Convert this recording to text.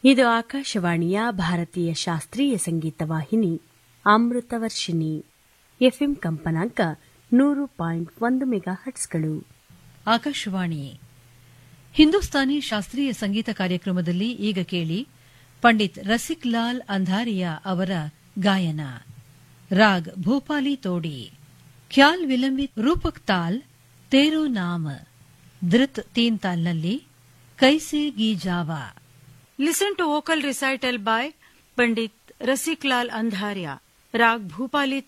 ಇದು ಆಕಾಶವಾಣಿಯ ಭಾರತೀಯ ಶಾಸ್ತ್ರೀಯ ಸಂಗೀತ ವಾಹಿನಿ ಅಮೃತವರ್ಷಿಣಿ ಎಫ್ಎಂ ಕಂಪನಾಂಕ ನೂರು ಪಾಯಿಂಟ್ ಒಂದು ಮೆಗಾ ಹಟ್ಸ್ಗಳು ಆಕಾಶವಾಣಿ ಹಿಂದೂಸ್ತಾನಿ ಶಾಸ್ತ್ರೀಯ ಸಂಗೀತ ಕಾರ್ಯಕ್ರಮದಲ್ಲಿ ಈಗ ಕೇಳಿ ಪಂಡಿತ್ ರಸಿಕ್ ಲಾಲ್ ಅಂಧಾರಿಯಾ ಅವರ ಗಾಯನ ರಾಗ್ ಭೂಪಾಲಿ ತೋಡಿ ಖ್ಯಾಲ್ ವಿಲಂಬಿತ್ ರೂಪಕ್ ತಾಲ್ ತೇರೋ ನಾಮ ಧೃತ್ ತೀನ್ ತಾಲ್ನಲ್ಲಿ ಕೈಸೆ ಗೀ ಜಾವಾ Listen to vocal recital by Pandit Rasiklal Andharia, Rag Bhupali